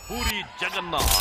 పూరి జగన్నాథ్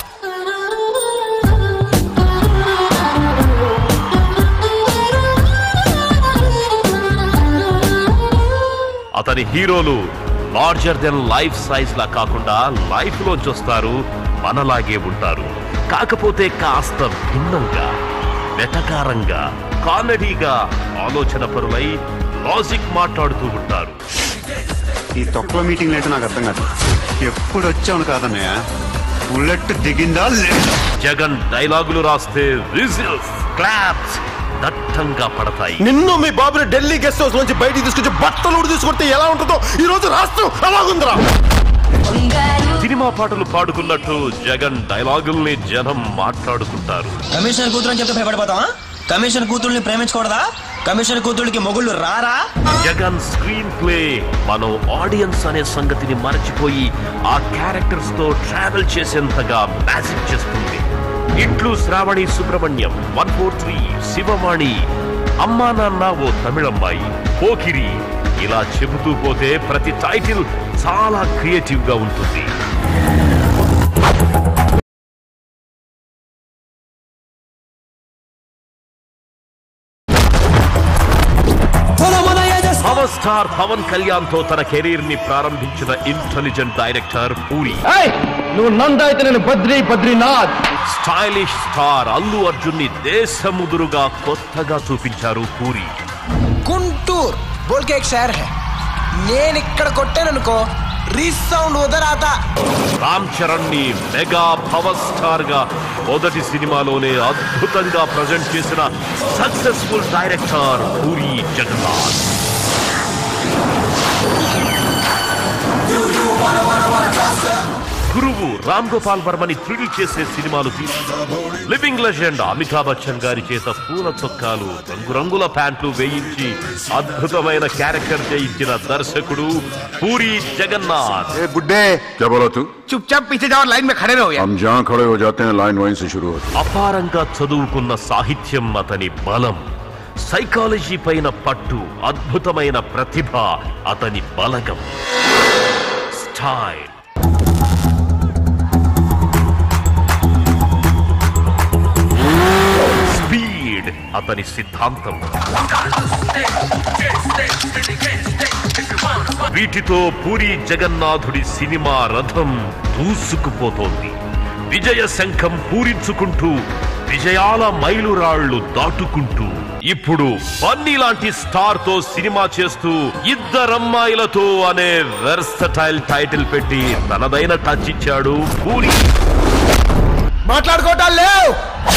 అతని హీరోలు larger than life size లా కాకుండా లైఫ్ లోంచి వస్తారు మనలాగే ఉంటారు కాకపోతే కాస్త భిన్నంగా వెటకారంగా కామెడీగా ఆలోచన పరులై లాజిక్ మాట్లాడుతూ ఉంటారు ఈ తొక్కలో మీటింగ్ ఏంటో నాకు అర్థం కాదు ఎప్పుడు వచ్చావును కాదన్నయ్య బుల్లెట్ దిగిందా లేదా జగన్ డైలాగులు రాస్తే విజిల్స్ క్లాప్స్ దట్టంగా పడతాయి నిన్ను మీ బాబుని ఢిల్లీ గెస్ట్ హౌస్ నుంచి బయటికి తీసుకొచ్చి బట్టలు ఊడి తీసుకొస్తే ఎలా ఉంటుందో ఈ రోజు రాష్ట్రం అలాగుందిరా సినిమా పాటలు పాడుకున్నట్టు జగన్ డైలాగుల్ని జనం మాట్లాడుకుంటారు కమిషనర్ కూతురు అని చెప్తే భయపడిపోతావా కమిషనర్ కూతుర్ని ప్రేమించకూడదా కమిషనర్ కూతుళ్ళకి మొగుళ్ళు రారా జగన్ స్క్రీన్ ప్లే మనం ఆడియన్స్ అనే సంగతిని మరచిపోయి ఆ క్యారెక్టర్స్ తో ట్రావెల్ చేసేంతగా మ్యాజిక్ చేస్తుంది ఇట్లు Shravani Subrahmanyam one four three Shivavani అమ్మా నాన్న ఓ తమిళమ్మాయి పోకిరి ఇలా చెబుతూ పోతే ప్రతి టైటిల్ చాలా క్రియేటివ్ గా ఉంటుంది పవర్ స్టార్ పవన్ కళ్యాణ్ తో తన కెరీర్ ని ప్రారంభించిన ఇంటెలిజెంట్ డైరెక్టర్ పూరి నువ్వు నంద అయితే నేను బద్రీ బద్రీనాథ్ స్టైలిష్ స్టార్ అల్లు అర్జున్ ని దేశముదురుగా కొత్తగా చూపించారు పూరి గుంటూర్ బోల్కే ఎక్ షహర్ హై నేను ఇక్కడ కొట్టాననుకో రీసౌండ్ వదరాతా రామ్ చరణ్ ని మెగా పవర్ స్టార్ గా మొదటి సినిమాలోనే అద్భుతంగా ప్రజెంట్ చేసిన సక్సెస్ఫుల్ డైరెక్టర్ పూరి జగన్నాథ్ గురువు రామ్ గోపాల్ వర్మని థ్రిల్ చేసే సినిమాలు తీసి లివింగ్ లెజెండ్ అమితాబ్ బచ్చన్ గారి చేత పూల చొక్కాలు రంగురంగుల ప్యాంట్లు వేయించి అద్భుతమైన క్యారెక్టర్ చేయించిన దర్శకుడు పూరి జగన్నాథ్ गुड्डे क्या बोला तू चुपचाप पीछे जाओ लाइन में खड़े रहो यार हम जहाँ खड़े हो जाते हैं लाइन वहीं से शुरू होती అపారంగా చదువుకున్న సాహిత్యం అతని బలం సైకాలజీ పైన పట్టు అద్భుతమైన ప్రతిభ అతని బలగం స్టైల్ స్పీడ్ అతని సిద్ధాంతం వీటితో పూరి జగన్నాథుడి సినిమా రథం దూసుకుపోతోంది విజయ శంఖం పూరించుకుంటూ విజయాల మైలురాళ్లు దాటుకుంటూ ఇప్పుడు బన్నీ లాంటి స్టార్ తో సినిమా చేస్తూ ఇద్దరమ్మాయిలతో అనే వెర్సటైల్ టైటిల్ పెట్టి తనదైన టచ్ ఇచ్చాడు పూరి మాట్లాడుకోవటాలు లేవు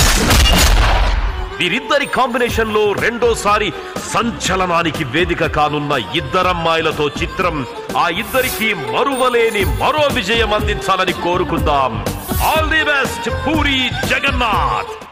వీరిద్దరి కాంబినేషన్ లో రెండోసారి సంచలనానికి వేదిక కానున్న ఇద్దరమ్మాయిలతో చిత్రం ఆ ఇద్దరికి మరువలేని మరో విజయం అందించాలని కోరుకుందాం all the best Puri Jagannadh